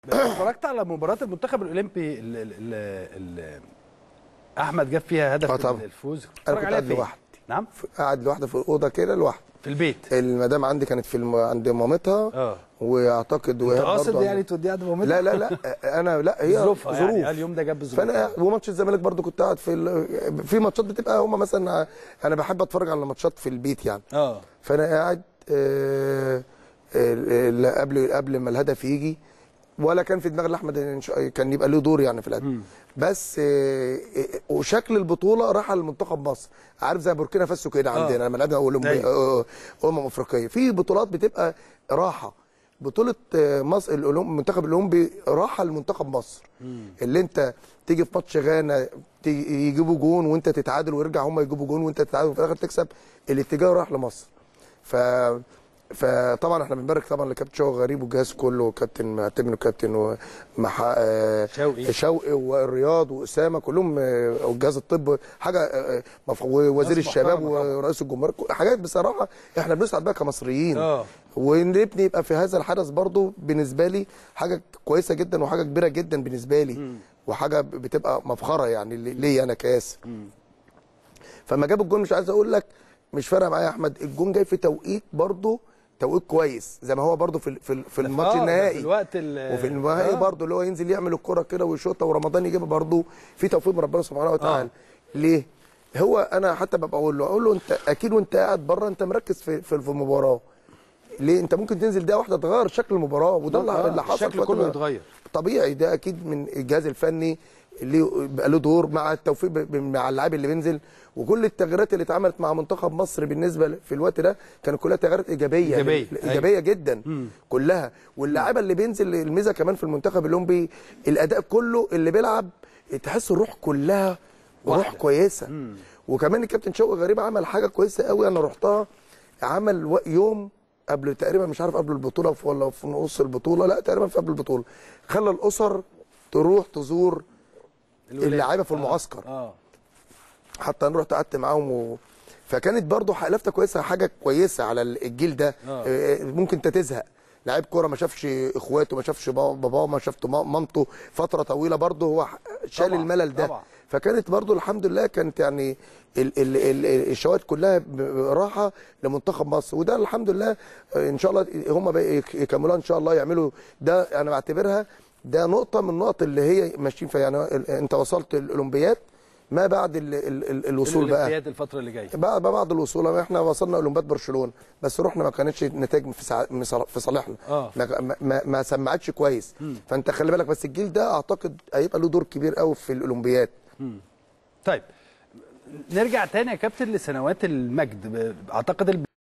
بس اتفرجت على مباراه المنتخب الاولمبي ال ال ال ال احمد جاب فيها هدف آه طبعا. الفوز انا اتفرج كنت عليها قاعد فين؟ لوحدي نعم قاعد لوحدي في الاوضه كده لوحدي في البيت المدام عندي كانت في الم... عند مامتها اه واعتقد انت وهي قاصد برضه يعني توديها عند مامتها لا لا لا انا لا هي ظروفها ظروف يعني اليوم ده جاب ظروف فانا وماتش الزمالك برضو كنت قاعد في ال... في ماتشات بتبقى هم مثلا انا بحب اتفرج على ماتشات في البيت يعني اه فانا قاعد آه، آه، آه، قبل قبل ما الهدف يجي ولا كان في دماغ احمد إن شاء- كان يبقى له دور يعني في الهدف بس آه، آه، وشكل البطوله راح لمنتخب مصر عارف زي بوركينا فاسو كده آه. عندنا لما لعبنا اولمبي أيوة. آه، آه، امم افريقيه في بطولات بتبقى راحه بطوله آه، مصر الأولم- المنتخب الاولمبي راحه لمنتخب مصر اللي انت تيجي في ماتش غانا تيجي- يجيبوا جون وانت تتعادل ويرجع هم يجيبوا جون وانت تتعادل وفي الاخر تكسب الاتجاه راح لمصر ف فطبعا احنا بنبارك طبعا لكابتن شوقي غريب والجهاز كله وكابتن معتمد وكابتن ومح... آه، شوقي. شوقي والرياض واسامه كلهم آه، والجهاز الطب حاجه آه، مف- ووزير ناس الشباب محترمة طبعا. ورئيس الجمهوريه كل- حاجات بصراحه احنا بنسعد بيها كمصريين اه ونبني يبقى في هذا الحدث برضو بالنسبه لي حاجه كويسه جدا وحاجه كبيره جدا بالنسبه لي وحاجه بتبقى مفخره يعني لي- ليا انا كاسر فما جاب الجون مش عايز اقول لك مش فارقه معايا يا احمد الجون جاي في توقيت برضو توقيت كويس زي ما هو برضو في ال- في, ال- في الماتش آه، ده النهائي في الوقت ال- وفي النهائي آه. برضو اللي هو ينزل يعمل الكره كده ويشوطها ورمضان يجيبها برضو في توفيق من ربنا سبحانه وتعالى ليه هو انا حتى ببقى اقول له اقول له انت اكيد وانت قاعد بره انت مركز في في, في المباراه ليه انت ممكن تنزل دقيقه واحده تغير شكل المباراه وده اللي- آه، اللي حصل الشكل في كله وقت- يتغير. طبيعي ده اكيد من الجهاز الفني اللي بقى له دور مع التوفيق ب- مع اللاعب اللي بينزل وكل التغييرات اللي اتعملت مع منتخب مصر بالنسبه ل- في الوقت ده كانت كلها تغييرات ايجابيه إيجابية، ايجابيه جدا كلها واللاعيبه اللي بينزل الميزه كمان في المنتخب الاولمبي الاداء كله اللي بيلعب تحس الروح كلها روح واحدة. كويسه وكمان الكابتن شوقي غريب عمل حاجه كويسه قوي انا رحتها عمل و- يوم قبل تقريبا مش عارف قبل البطوله في- ولا في نص البطوله لا تقريبا في قبل البطوله خلى الاسر تروح تزور الولاد. اللعيبه في آه، المعسكر اه حتى انا رحت قعدت معاهم و... فكانت برضو ح- لفته كويسه حاجه كويسه على الجيل ده آه. آه، ممكن انت تزهق لعيب كوره ما شافش اخواته ما شافش با- باباه ما شافت ما- مامته فتره طويله برضو هو ح- شال طبعاً، الملل ده طبعاً. فكانت برضو الحمد لله كانت يعني ال ال ال الشواهد كلها ب- راحه لمنتخب مصر وده الحمد لله آه، ان شاء الله هم بقى يك- يكملوها ان شاء الله يعملوا ده انا بعتبرها ده نقطه من النقط اللي هي ماشيين فيها يعني ال- انت وصلت الاولمبياد ما بعد ال ال ال الوصول بقى الأولمبياد الفتره اللي جايه بعد بعد الوصول احنا وصلنا اولمبياد برشلونه بس رحنا ما كانتش نتائج في سع... في صالحنا آه. ما, ما, ما سمعتش كويس فانت خلي بالك بس الجيل ده اعتقد هيبقى له دور كبير قوي في الاولمبياد طيب نرجع تاني يا كابتن لسنوات المجد ب- اعتقد